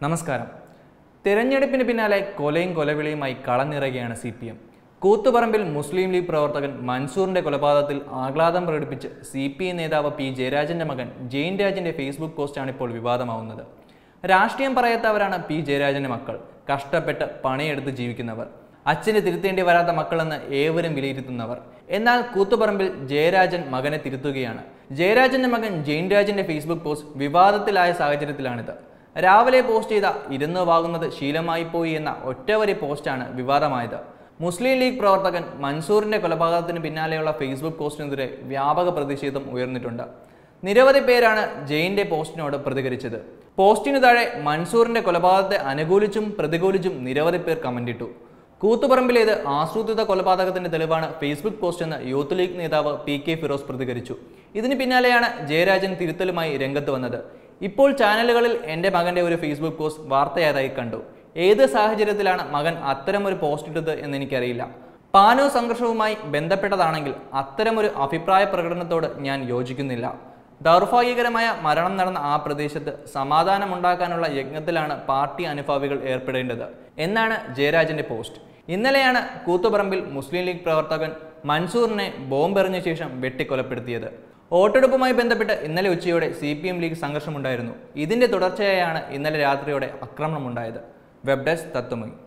നമസ്കാരം തിരഞ്ഞെടുപ്പിന് പിന്നാലെ കൊലയും കൊലവിളിയുമായി കളനിറയുകയാണ് സി പി എം കൂത്തുപറമ്പിൽ മുസ്ലിം ലീഗ് പ്രവർത്തകൻ മൻസൂറിന്റെ കൊലപാതകത്തിൽ ആഹ്ലാദം പ്രകടിപ്പിച്ച് സി പി എം നേതാവ് പി ജയരാജന്റെ മകൻ ജെയിൻ രാജിന്റെ ഫേസ്ബുക്ക് പോസ്റ്റാണ് ഇപ്പോൾ വിവാദമാവുന്നത് രാഷ്ട്രീയം പറയാത്തവരാണ് പി ജയരാജന്റെ മക്കൾ കഷ്ടപ്പെട്ട് പണിയെടുത്ത് ജീവിക്കുന്നവർ അച്ഛന് തിരുത്തേണ്ടി വരാത്ത മക്കളെന്ന് ഏവരും വിലയിരുത്തുന്നവർ എന്നാൽ കൂത്തുപറമ്പിൽ ജയരാജൻ മകനെ തിരുത്തുകയാണ് ജയരാജന്റെ മകൻ ജെയിൻ രാജന്റെ ഫേസ്ബുക്ക് പോസ്റ്റ് വിവാദത്തിലായ സാഹചര്യത്തിലാണിത് രാവിലെ പോസ്റ്റ് ചെയ്ത ഇരുന്ന് വാങ്ങുന്നത് ശീലമായി പോയി എന്ന ഒറ്റവരി പോസ്റ്റാണ് വിവാദമായത് മുസ്ലിം ലീഗ് പ്രവർത്തകൻ മൻസൂറിന്റെ കൊലപാതകത്തിന് പിന്നാലെയുള്ള ഫേസ്ബുക്ക് പോസ്റ്റിനെതിരെ വ്യാപക പ്രതിഷേധം ഉയർന്നിട്ടുണ്ട് നിരവധി പേരാണ് ജെയിന്റെ പോസ്റ്റിനോട് പ്രതികരിച്ചത് പോസ്റ്റിനു താഴെ മൻസൂറിന്റെ കൊലപാതകത്തെ അനുകൂലിച്ചും പ്രതികൂലിച്ചും നിരവധി പേർ കമന്റിട്ടു കൂത്തുപറമ്പിലേത് ആസൂത്രിത കൊലപാതകത്തിന്റെ തെളിവാണ് ഫേസ്ബുക്ക് പോസ്റ്റ് എന്ന് യൂത്ത് ലീഗ് നേതാവ് പി കെ ഫിറോസ് പ്രതികരിച്ചു ഇതിന് പിന്നാലെയാണ് ജയരാജൻ തിരുത്തലുമായി രംഗത്ത് വന്നത് ഇപ്പോൾ ചാനലുകളിൽ എൻ്റെ മകന്റെ ഒരു ഫേസ്ബുക്ക് പോസ്റ്റ് വാർത്തയായതായി കണ്ടു ഏത് സാഹചര്യത്തിലാണ് മകൻ അത്തരമൊരു പോസ്റ്റ് ഇട്ടത് എന്ന് എനിക്കറിയില്ല പാനോ സംഘർഷവുമായി ബന്ധപ്പെട്ടതാണെങ്കിൽ അത്തരമൊരു അഭിപ്രായ പ്രകടനത്തോട് ഞാൻ യോജിക്കുന്നില്ല ദൗർഭാഗ്യകരമായ മരണം നടന്ന ആ പ്രദേശത്ത് സമാധാനമുണ്ടാക്കാനുള്ള യജ്ഞത്തിലാണ് പാർട്ടി അനുഭാവികൾ ഏർപ്പെടേണ്ടത് എന്നാണ് ജയരാജന്റെ പോസ്റ്റ് ഇന്നലെയാണ് കൂത്തുപറമ്പിൽ മുസ്ലിം ലീഗ് പ്രവർത്തകൻ മൻസൂറിനെ ബോംബെറിഞ്ഞ ശേഷം വെട്ടിക്കൊലപ്പെടുത്തിയത് വോട്ടെടുപ്പുമായി ബന്ധപ്പെട്ട് ഇന്നലെ ഉച്ചയോടെ സി പി എം ലീഗ് സംഘർഷമുണ്ടായിരുന്നു ഇതിന്റെ തുടർച്ചയായാണ് ഇന്നലെ രാത്രിയോടെ ആക്രമണമുണ്ടായത് വെബ് ഡെസ്ക് തത്വമയി